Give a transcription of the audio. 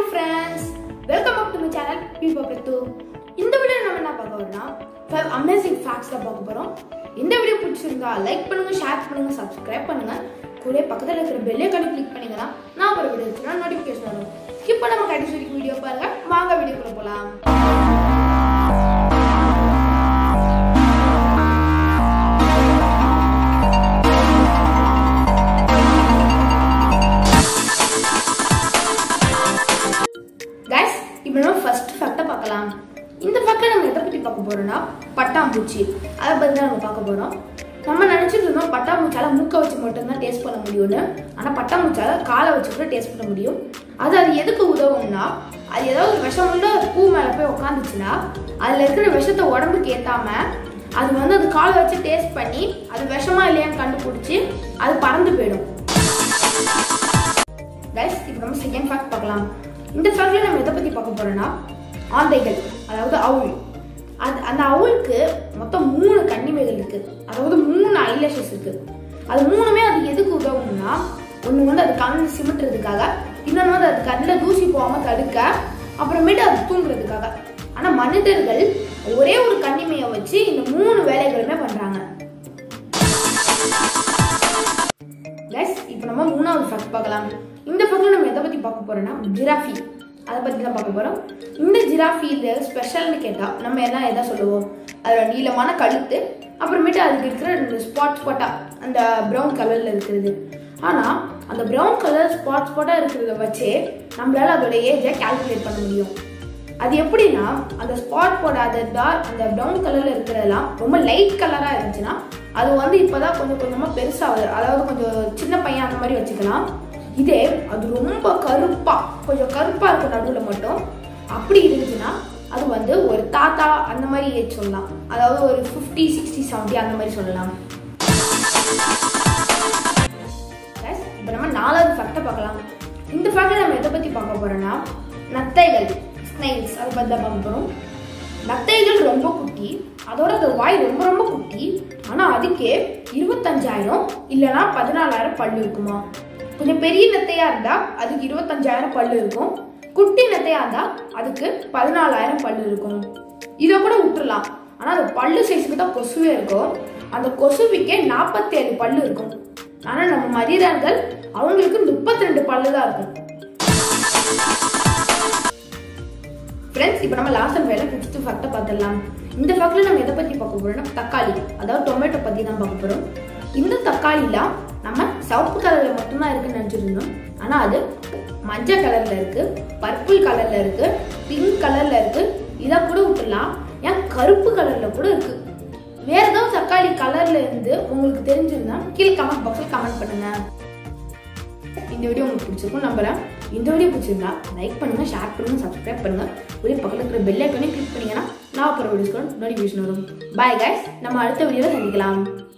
friends welcome back to my channel பீபா பிரத்து இந்த வீடியோ நம்ம என்ன பார்க்க வரோம்னா ஃபைவ் அமேசிங் ஃபேக்ட்ஸ் தான் பார்க்க போகிறோம் இந்த வீடியோ பிடிச்சிருந்தா லைக் பண்ணுங்க ஷேர் பண்ணுங்க சப்ஸ்கிரைப் பண்ணுங்க கூட பக்கத்தில் இருக்கிற பெல் ஐக்கானை கிளிக் பண்ணீங்கன்னா நான் ஒரு வீடியோ வச்சுனா நோட்டிஃபிகேஷன் வரும் ஸ்கிப் பண்ணாம கடைசி வரைக்கும் வீடியோ பாருங்க வாங்க வீடியோக்குள்ள போகலாம் கைஸ் இப்போ நம்ம ஃபர்ஸ்ட் ஃபேக்டை பார்க்கலாம் இந்த ஃபேக்டை நம்ம எதை பற்றி பார்க்க போறோம்னா பட்டாம்பூச்சி அதை பற்றி தான் நம்ம பார்க்க போறோம் நம்ம நினச்சிட்டு இருந்தோம் பட்டாம்பூச்சால மூக்கை வச்சு மட்டும்தான் டேஸ்ட் பண்ண முடியும்னு ஆனால் பட்டாம்பூச்சால காலை வச்சு கூட டேஸ்ட் பண்ண முடியும் அது அது எதுக்கு உதவும்னா அது ஏதாவது ஒரு விஷமுள்ள பூ மேலே போய் உட்காந்துச்சுன்னா அதில் இருக்கிற விஷத்தை உடம்புக்கு ஏற்றாம அது வந்து அது காலை வச்சு டேஸ்ட் பண்ணி அது விஷமா இல்லையான்னு கண்டுபிடிச்சி அது பறந்து போயிடும் கைஸ் இப்போ நம்ம செகண்ட் ஃபேக்ட் பார்க்கலாம் இந்த ஃபேக்ட்ல நம்ம எதை பற்றி பார்க்க போறோம்னா ஆந்தைகள் அதாவது அவுள் அது அந்த அவுளுக்கு மொத்தம் மூணு கண்ணிமைகள் இருக்கு அதாவது மூணு ஐலேஷஸ் இருக்கு அது மூணுமே அது எதுக்கு உதவும்னா ஒன்று வந்து அது கண் சிமிட்டுறதுக்காக இன்னொன்று வந்து அது கண்ணில் தூசி போகாமல் தடுக்க அப்புறமேட்டு அது தூங்குறதுக்காக ஆனால் மனிதர்கள் ஒரே ஒரு கண்ணிமையை வச்சு இந்த மூணு வேலைகளுமே பண்ணுறாங்க கைஸ் இப்போ நம்ம மூணாவது ஃபேக்ட் பார்க்கலாம் இந்த ஃபேக்ட்ல நம்ம எதை பற்றி பார்க்க போறோம்னா ஜிராஃபி அதை பற்றி தான் பார்க்க போகிறோம் இந்த ஜிராஃபியில் ஸ்பெஷல்னு கேட்டால் நம்ம என்ன எதை சொல்லுவோம் அதோட நீளமான கழுத்து அப்புறமேட்டு அதுக்கு இருக்கிற இந்த ஸ்பாட் ஸ்பாட்டாக அந்த ப்ரௌன் கலரில் இருக்கிறது ஆனால் அந்த ப்ரௌன் கலர் ஸ்பாட் ஸ்பாட்டாக இருக்கிறத வச்சே நம்மளால அதோட ஏஜை கால்குலேட் பண்ண முடியும் அது எப்படின்னா அந்த ஸ்பாட் போடாத டார்க் அந்த ப்ரௌன் கலர்ல இருக்கிறதெல்லாம் ரொம்ப லைட் கலரா இருந்துச்சுன்னா அது வந்து இப்பதான் கொஞ்சம் கொஞ்சமா பெருசாகுது அதாவது கொஞ்சம் சின்ன பையன் அந்த மாதிரி வச்சுக்கலாம் இதே அது ரொம்ப கருப்பா கொஞ்சம் கருப்பா இருக்கும் நடுவில் மட்டும் அப்படி இருந்துச்சுன்னா அது வந்து ஒரு தாத்தா அந்த மாதிரி ஏஜ் சொல்லலாம் அதாவது ஒரு ஃபிஃப்டி சிக்ஸ்டி செவன்ட்டி அந்த மாதிரி சொல்லலாம் Guys, இப்போ நம்ம நாலாவது ஃபேக்டை பார்க்கலாம் இந்த ஃபேக்டை நம்ம எதை பற்றி பார்க்க போறோம்னா நத்தைகள் ஸ்னைல்ஸ் அதை பற்றி தான் பார்க்க போகிறோம் நத்தைகள் ரொம்ப குட்டி அதோட அது வாய் ரொம்ப ரொம்ப குட்டி ஆனால் அதுக்கே இருபத்தஞ்சாயிரம் இல்லைன்னா பதினாலாயிரம் பல்லு இருக்குமா கொஞ்சம் பெரிய நத்தையா இருந்தா அதுக்கு இருபத்தஞ்சாயிரம் பல்லு இருக்கும் குட்டி நத்தையா இருந்தா அதுக்கு பதினாலாயிரம் பல்லு இருக்கும் இதை கூட விட்டுறலாம் ஆனால் அது பல்லு சைஸுக்கு தான் கொசுவே இருக்கும் அந்த கொசுவிக்கே நாற்பத்தேழு பல்லு இருக்கும் ஆனால் நம்ம மனிதர்கள் அவங்களுக்கு முப்பத்தி ரெண்டு பல்லு தான் இருக்கும் ஃப்ரெண்ட்ஸ் இப்போ நம்ம லாஸ்ட் அண்ட் வேலை ஃபிஃப்த் ஃபேக்டை பார்த்துடலாம் இந்த ஃபேக்டில் நம்ம எதை பற்றி பார்க்க போறோம்னா தக்காளி அதாவது டொமேட்டோ பற்றி தான் பார்க்க போகிறோம் இந்த தக்காளிலாம் நம்ம சிவப்பு கலரில் மட்டும்தான் இருக்குன்னு நினச்சிருந்தோம் ஆனால் அது மஞ்சள் கலரில் இருக்கு பர்பிள் கலரில் இருக்கு பிங்க் கலரில் இருக்கு இதை கூட விட்டுலாம் ஏன் கருப்பு கலரில் கூட இருக்கு வேற ஏதாவது தக்காளி கலர்ல இருந்து உங்களுக்கு தெரிஞ்சிருந்தா கீழே கமெண்ட் பாக்ஸில் கமெண்ட் பண்ணுங்க இந்த வீடியோ உங்களுக்கு பிடிச்சிருக்கும் நம்புறேன் இந்த வீடியோ பிடிச்சிருந்தா லைக் பண்ணுங்க ஷேர் பண்ணுங்க சப்ஸ்கிரைப் பண்ணுங்க ஒரே பக்கத்தில் இருக்கிற பெல் ஐக்கனையும் கிளிக் பண்ணீங்கன்னா நான் அப்புறம் வீடியோஸ்க்கு நோட்டிஃபிகேஷன் வரும் பாய் கைஸ் நம்ம அடுத்த வீடியோவில் சந்திக்கலாம்